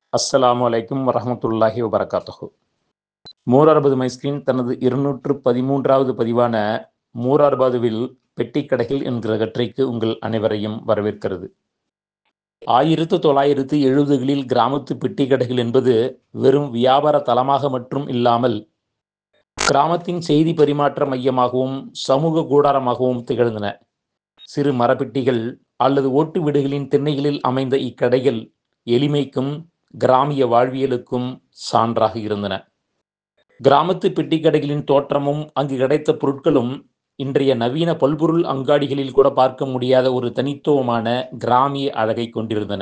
அஸ்ஸலாமு அலைக்கும் வரஹமத்துல்லாஹி வபரகாத்துஹு மூரார்பது மைஸ்கிரீன் தனது இருநூற்று பதிமூன்றாவது பதிவான மூரார்பாதுவில் பெட்டி கடைகள் என்கிற கற்றைக்கு உங்கள் அனைவரையும் வரவேற்கிறது ஆயிரத்து தொள்ளாயிரத்து எழுபதுகளில் கிராமத்து பெட்டி கடைகள் என்பது வெறும் வியாபார தலமாக மட்டும் இல்லாமல் கிராமத்தின் செய்தி பரிமாற்ற மையமாகவும் சமூக கூடாரமாகவும் திகழ்ந்தன சிறு மரப்பெட்டிகள் அல்லது ஓட்டு வீடுகளின் திண்ணைகளில் அமைந்த இக்கடைகள் எளிமைக்கும் கிராமிய வாழ்வியலுக்கும் சான்றாக இருந்தன கிராமத்து பெட்டி கடைகளின் தோற்றமும் அங்கு கிடைத்த பொருட்களும் இன்றைய நவீன பல்பொருள் அங்காடிகளில் கூட பார்க்க முடியாத ஒரு தனித்துவமான கிராமிய அழகை கொண்டிருந்தன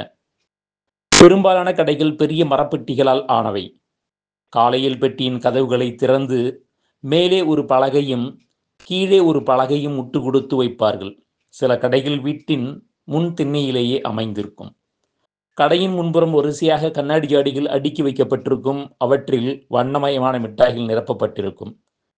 பெரும்பாலான கடைகள் பெரிய மரப்பெட்டிகளால் ஆனவை காலையில் பெட்டியின் கதவுகளை திறந்து மேலே ஒரு பலகையும் கீழே ஒரு பலகையும் முட்டு கொடுத்து வைப்பார்கள் சில கடைகள் வீட்டின் முன் திண்ணையிலேயே அமைந்திருக்கும் கடையின் முன்புறம் வரிசையாக கண்ணாடி ஜாடிகள் அடுக்கி வைக்கப்பட்டிருக்கும் அவற்றில் வண்ணமயமான மிட்டாய்கள் நிரப்பப்பட்டிருக்கும்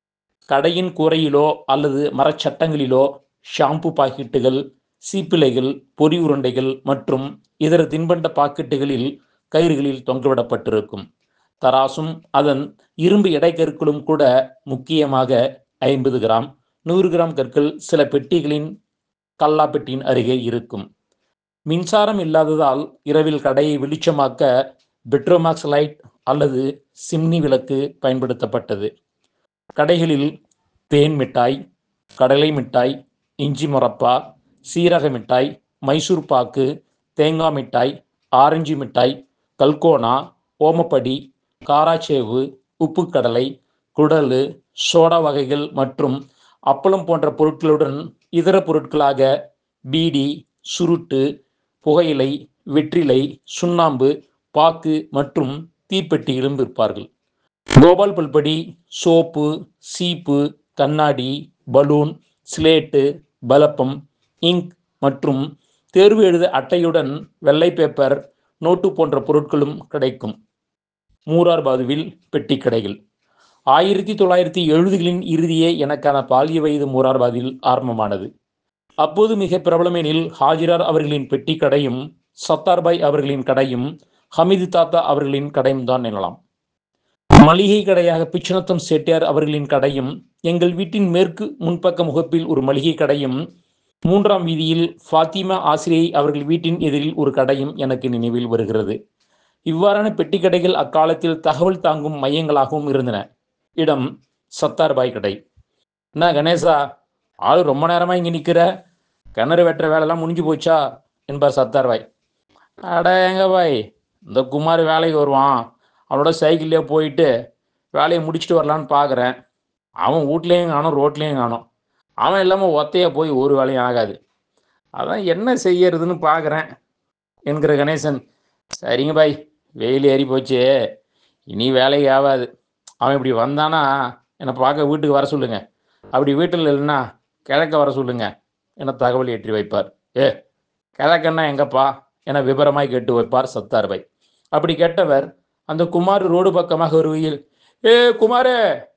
கடையின் கூரையிலோ அல்லது மரச்சட்டங்களிலோ ஷாம்பு பாக்கெட்டுகள் சீப்பிலைகள் பொறி உருண்டைகள் மற்றும் இதர தின்பண்ட பாக்கெட்டுகளில் கயிறுகளில் தொங்கவிடப்பட்டிருக்கும் தராசும் அதன் இரும்பு எடைக்கற்களும் கூட முக்கியமாக ஐம்பது கிராம் நூறு கிராம் கற்கள் சில பெட்டிகளின் கல்லா பெட்டியின் அருகே இருக்கும் மின்சாரம் இல்லாததால் இரவில் கடையை வெளிச்சமாக்க பெட்ரோமாக்ஸ் லைட் அல்லது சிம்னி விளக்கு பயன்படுத்தப்பட்டது கடைகளில் தேன் மிட்டாய் கடலை மிட்டாய் இஞ்சி முரப்பா சீரக மிட்டாய் மைசூர் பாக்கு தேங்காய் மிட்டாய் ஆரஞ்சு மிட்டாய் கல்கோனா ஓமப்படி காராச்சேவு உப்பு கடலை குடலு சோடா வகைகள் மற்றும் அப்பளம் போன்ற பொருட்களுடன் இதர பொருட்களாக பீடி சுருட்டு புகையிலை வெற்றிலை சுண்ணாம்பு பாக்கு மற்றும் தீப்பெட்டிகளும் விற்பார்கள் கோபால் பல்படி சோப்பு சீப்பு கண்ணாடி பலூன் ஸ்லேட்டு பலப்பம் இங்க் மற்றும் தேர்வு எழுத அட்டையுடன் வெள்ளை பேப்பர் நோட்டு போன்ற பொருட்களும் கிடைக்கும் மூரார்பாதுவில் பெட்டி கடைகள் ஆயிரத்தி தொள்ளாயிரத்தி எழுபதுகளின் இறுதியே எனக்கான பாலிய வயது மூரார்பாதில் ஆரம்பமானது அப்போது மிக பிரபலமெனில் ஹாஜிரார் அவர்களின் பெட்டி கடையும் சத்தார்பாய் அவர்களின் கடையும் ஹமீது தாத்தா அவர்களின் கடையும் தான் எனலாம் மளிகை கடையாக பிச்சனத்தம் செட்டியார் அவர்களின் கடையும் எங்கள் வீட்டின் மேற்கு முன்பக்க முகப்பில் ஒரு மளிகை கடையும் மூன்றாம் வீதியில் ஃபாத்திமா ஆசிரியை அவர்கள் வீட்டின் எதிரில் ஒரு கடையும் எனக்கு நினைவில் வருகிறது இவ்வாறான பெட்டி கடைகள் அக்காலத்தில் தகவல் தாங்கும் மையங்களாகவும் இருந்தன இடம் சத்தார்பாய் கடை என்ன கணேசா ஆள் ரொம்ப நேரமாக இங்கே நிற்கிற கிணறு வெட்டுற வேலைலாம் முடிஞ்சு போச்சா என்பார் சத்தார்பாய் அட எங்க பாய் இந்த குமார் வேலைக்கு வருவான் அவனோட சைக்கிள்லேயே போயிட்டு வேலையை முடிச்சுட்டு வரலான்னு பார்க்குறேன் அவன் வீட்லேயும் காணும் ரோட்லேயும் காணும் அவன் இல்லாமல் ஒத்தையாக போய் ஒரு வேலையும் ஆகாது அதான் என்ன செய்யறதுன்னு பார்க்குறேன் என்கிற கணேசன் சரிங்க பாய் வெயில் ஏறி போச்சு இனி வேலைக்கு ஆகாது அவன் இப்படி வந்தானா என்னை பார்க்க வீட்டுக்கு வர சொல்லுங்க அப்படி வீட்டில் இல்லைன்னா கிழக்க வர சொல்லுங்க என தகவல் ஏற்றி வைப்பார் ஏ கிழக்கன்னா எங்கப்பா என விபரமாய் கேட்டு வைப்பார் சத்தார்பாய் அப்படி கேட்டவர் அந்த குமார் ரோடு பக்கமாக வருகையில் ஏ குமாரே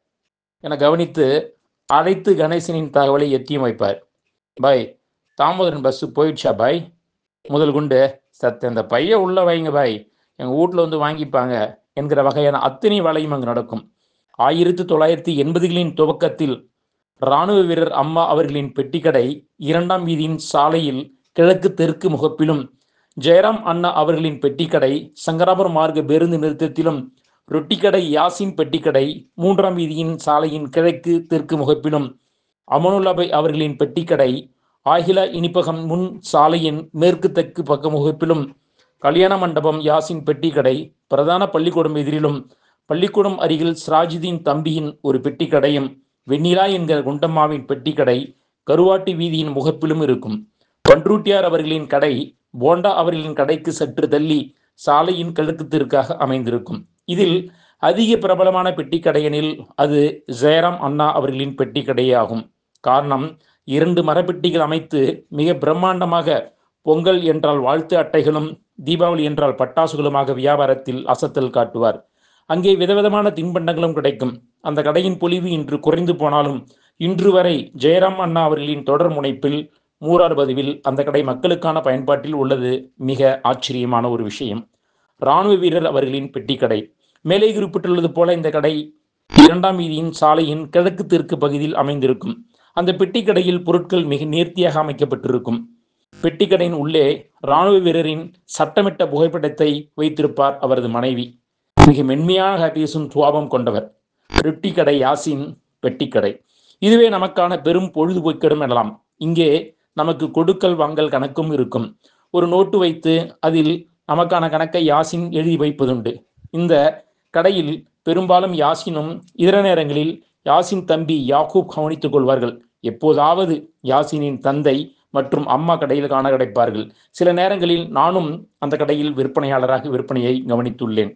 என கவனித்து அழைத்து கணேசனின் தகவலை எத்தியும் வைப்பார் பாய் தாமோதரன் பஸ்ஸு போயிடுச்சா பாய் முதல் குண்டு சத்த இந்த பைய உள்ள வைங்க பாய் எங்கள் வீட்டில் வந்து வாங்கிப்பாங்க என்கிற வகையான அத்தனை வேலையும் அங்கு நடக்கும் ஆயிரத்தி தொள்ளாயிரத்தி எண்பதுகளின் துவக்கத்தில் இராணுவ வீரர் அம்மா அவர்களின் பெட்டிக்கடை இரண்டாம் வீதியின் சாலையில் கிழக்கு தெற்கு முகப்பிலும் ஜெயராம் அண்ணா அவர்களின் பெட்டிக்கடை சங்கராபுரம் மார்க்க பேருந்து நிறுத்தத்திலும் ரொட்டிக்கடை யாசின் பெட்டிக்கடை மூன்றாம் வீதியின் சாலையின் கிழக்கு தெற்கு முகப்பிலும் அமனுல்லாபை அவர்களின் பெட்டிக்கடை ஆகிலா இனிப்பகம் முன் சாலையின் மேற்கு தெற்கு பக்க முகப்பிலும் கல்யாண மண்டபம் யாசின் பெட்டிக்கடை பிரதான பள்ளிக்கூடம் எதிரிலும் பள்ளிக்கூடம் அருகில் சிராஜுதீன் தம்பியின் ஒரு பெட்டிக்கடையும் வெண்ணிலா என்கிற குண்டம்மாவின் பெட்டிக்கடை கருவாட்டி வீதியின் முகப்பிலும் இருக்கும் பன்ருட்டியார் அவர்களின் கடை போண்டா அவர்களின் கடைக்கு சற்று தள்ளி சாலையின் கிழக்கு தெற்காக அமைந்திருக்கும் இதில் அதிக பிரபலமான பெட்டிக்கடையெனில் அது ஜெயராம் அண்ணா அவர்களின் பெட்டிக்கடையே ஆகும் காரணம் இரண்டு மரப்பெட்டிகள் அமைத்து மிக பிரம்மாண்டமாக பொங்கல் என்றால் வாழ்த்து அட்டைகளும் தீபாவளி என்றால் பட்டாசுகளுமாக வியாபாரத்தில் அசத்தல் காட்டுவார் அங்கே விதவிதமான தின்பண்டங்களும் கிடைக்கும் அந்த கடையின் பொலிவு இன்று குறைந்து போனாலும் இன்று வரை ஜெயராம் அண்ணா அவர்களின் தொடர் முனைப்பில் மூரார் பதிவில் அந்த கடை மக்களுக்கான பயன்பாட்டில் உள்ளது மிக ஆச்சரியமான ஒரு விஷயம் இராணுவ வீரர் அவர்களின் பெட்டி கடை மேலே குறிப்பிட்டுள்ளது போல இந்த கடை இரண்டாம் வீதியின் சாலையின் கிழக்கு தெற்கு பகுதியில் அமைந்திருக்கும் அந்த பெட்டி கடையில் பொருட்கள் மிக நேர்த்தியாக அமைக்கப்பட்டிருக்கும் பெட்டி கடையின் உள்ளே இராணுவ வீரரின் சட்டமிட்ட புகைப்படத்தை வைத்திருப்பார் அவரது மனைவி மிக மென்மையாக பேசும் சுவாபம் கொண்டவர் பெட்டி கடை யாசின் பெட்டி கடை இதுவே நமக்கான பெரும் பொழுதுபோக்கிடம் எனலாம் இங்கே நமக்கு கொடுக்கல் வாங்கல் கணக்கும் இருக்கும் ஒரு நோட்டு வைத்து அதில் நமக்கான கணக்கை யாசின் எழுதி வைப்பதுண்டு இந்த கடையில் பெரும்பாலும் யாசினும் இதர நேரங்களில் யாசின் தம்பி யாக்கூப் கவனித்துக் கொள்வார்கள் எப்போதாவது யாசினின் தந்தை மற்றும் அம்மா கடையில் காண கிடைப்பார்கள் சில நேரங்களில் நானும் அந்த கடையில் விற்பனையாளராக விற்பனையை கவனித்துள்ளேன்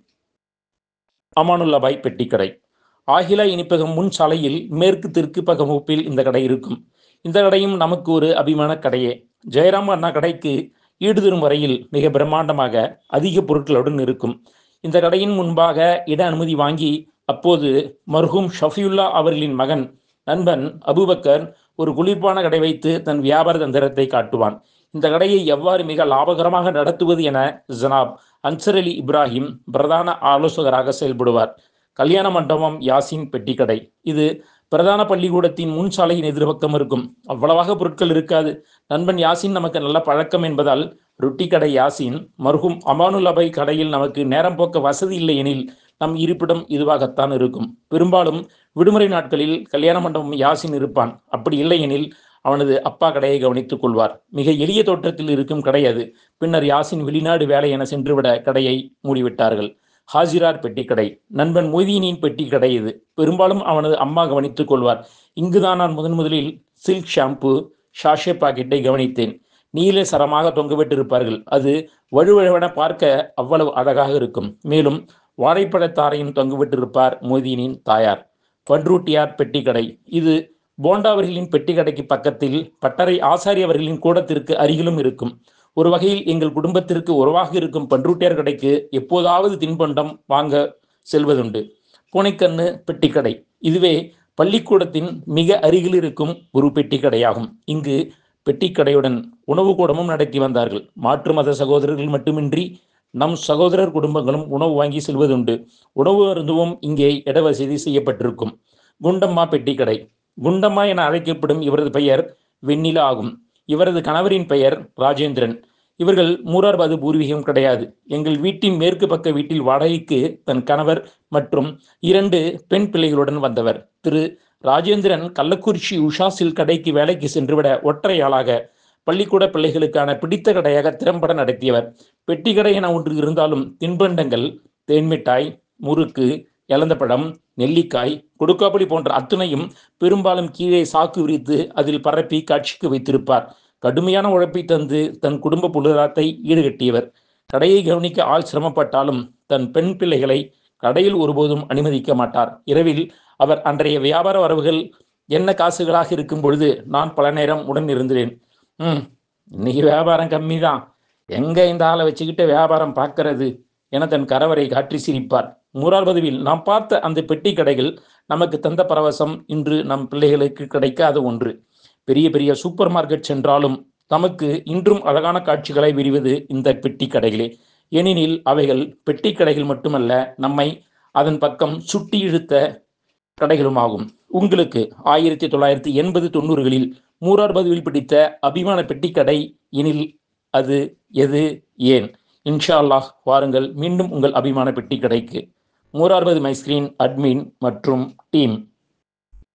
அமானுல்லாபாய் பெட்டிக்கடை ஆகிலா இனிப்பகம் முன் சாலையில் மேற்கு தெற்கு பக்க வகுப்பில் இந்த கடை இருக்கும் இந்த கடையும் நமக்கு ஒரு அபிமான கடையே ஜெயராம் அண்ணா கடைக்கு ஈடுதரும் வரையில் மிக பிரம்மாண்டமாக அதிக பொருட்களுடன் இருக்கும் இந்த கடையின் முன்பாக இட அனுமதி வாங்கி அப்போது மர்ஹூம் ஷஃபியுல்லா அவர்களின் மகன் நண்பன் அபுபக்கர் ஒரு குளிர்பான கடை வைத்து தன் வியாபார தந்திரத்தை காட்டுவான் இந்த கடையை எவ்வாறு மிக லாபகரமாக நடத்துவது என ஜனாப் அன்சர் அலி இப்ராஹிம் பிரதான ஆலோசகராக செயல்படுவார் கல்யாண மண்டபம் யாசின் பெட்டி கடை இது பிரதான பள்ளிக்கூடத்தின் முன் சாலையின் எதிர்பக்கம் இருக்கும் அவ்வளவாக பொருட்கள் இருக்காது நண்பன் யாசின் நமக்கு நல்ல பழக்கம் என்பதால் ரொட்டி கடை யாசின் மர்ஹூம் அமானுல்லபை கடையில் நமக்கு நேரம் போக்க வசதி இல்லை எனில் நம் இருப்பிடம் இதுவாகத்தான் இருக்கும் பெரும்பாலும் விடுமுறை நாட்களில் கல்யாண மண்டபம் யாசின் இருப்பான் அப்படி இல்லை எனில் அவனது அப்பா கடையை கவனித்துக் கொள்வார் மிக எளிய தோற்றத்தில் இருக்கும் கடை அது பின்னர் யாசின் வெளிநாடு வேலை என சென்றுவிட கடையை மூடிவிட்டார்கள் ஹாஜிரார் பெட்டி கடை நண்பன் மொய்தீனின் பெட்டி கடை இது பெரும்பாலும் அவனது அம்மா கவனித்துக் கொள்வார் இங்குதான் நான் முதன் முதலில் சில்க் ஷாம்பு ஷாஷே பாக்கெட்டை கவனித்தேன் நீல சரமாக தொங்கவிட்டிருப்பார்கள் அது வழுவழுவென பார்க்க அவ்வளவு அழகாக இருக்கும் மேலும் வாழைப்பழத்தாரையும் தொங்குவிட்டிருப்பார் மொய்தீனின் தாயார் பன்ரூட்டியார் பெட்டி கடை இது போண்டா அவர்களின் பெட்டி கடைக்கு பக்கத்தில் பட்டறை ஆசாரி அவர்களின் கூடத்திற்கு அருகிலும் இருக்கும் ஒரு வகையில் எங்கள் குடும்பத்திற்கு உறவாக இருக்கும் பன்ருட்டியார் கடைக்கு எப்போதாவது தின்பண்டம் வாங்க செல்வதுண்டு பூனைக்கண்ணு பெட்டி கடை இதுவே பள்ளிக்கூடத்தின் மிக அருகில் இருக்கும் ஒரு பெட்டி கடையாகும் இங்கு பெட்டி கடையுடன் உணவு கூடமும் நடத்தி வந்தார்கள் மாற்று மத சகோதரர்கள் மட்டுமின்றி நம் சகோதரர் குடும்பங்களும் உணவு வாங்கி செல்வதுண்டு உணவு அருந்துவும் இங்கே இடவசதி செய்யப்பட்டிருக்கும் குண்டம்மா பெட்டி கடை குண்டம்மா என அழைக்கப்படும் இவரது பெயர் வெண்ணிலா ஆகும் இவரது கணவரின் பெயர் ராஜேந்திரன் இவர்கள் மூரார்பாது பூர்வீகம் கிடையாது எங்கள் வீட்டின் மேற்கு பக்க வீட்டில் வாடகைக்கு தன் கணவர் மற்றும் இரண்டு பெண் பிள்ளைகளுடன் வந்தவர் திரு ராஜேந்திரன் கள்ளக்குறிச்சி உஷா சில் கடைக்கு வேலைக்கு சென்றுவிட ஒற்றை ஆளாக பள்ளிக்கூட பிள்ளைகளுக்கான பிடித்த கடையாக திறம்பட நடத்தியவர் பெட்டி கடை என ஒன்று இருந்தாலும் தின்பண்டங்கள் தேன்மிட்டாய் முறுக்கு இளந்தப்பழம் நெல்லிக்காய் கொடுக்காப்புளி போன்ற அத்துணையும் பெரும்பாலும் கீழே சாக்கு விரித்து அதில் பரப்பி காட்சிக்கு வைத்திருப்பார் கடுமையான உழைப்பை தந்து தன் குடும்ப பொருளாதாரத்தை ஈடுகட்டியவர் கடையை கவனிக்க ஆள் சிரமப்பட்டாலும் தன் பெண் பிள்ளைகளை கடையில் ஒருபோதும் அனுமதிக்க மாட்டார் இரவில் அவர் அன்றைய வியாபார வரவுகள் என்ன காசுகளாக இருக்கும் பொழுது நான் பல நேரம் உடன் இருந்தேன் ம் இன்னைக்கு வியாபாரம் கம்மி தான் எங்க இந்த ஆளை வச்சுக்கிட்டு வியாபாரம் பார்க்கறது என தன் கரவரை காற்றி சிரிப்பார் மூரார் பதவியில் நாம் பார்த்த அந்த பெட்டி கடைகள் நமக்கு தந்த பரவசம் இன்று நம் பிள்ளைகளுக்கு கிடைக்காத ஒன்று பெரிய பெரிய சூப்பர் மார்க்கெட் சென்றாலும் நமக்கு இன்றும் அழகான காட்சிகளை விரிவது இந்த பெட்டி கடைகளே ஏனெனில் அவைகள் பெட்டி கடைகள் மட்டுமல்ல நம்மை அதன் பக்கம் சுட்டி இழுத்த கடைகளுமாகும் உங்களுக்கு ஆயிரத்தி தொள்ளாயிரத்தி எண்பது தொண்ணூறுகளில் மூரார் பதுவில் பிடித்த அபிமான பெட்டி கடை எனில் அது எது ஏன் இன்ஷா அல்லாஹ் வாருங்கள் மீண்டும் உங்கள் அபிமான பெட்டி கடைக்கு மூரார்பது மைஸ்கிரீன் அட்மின் மற்றும் டீம்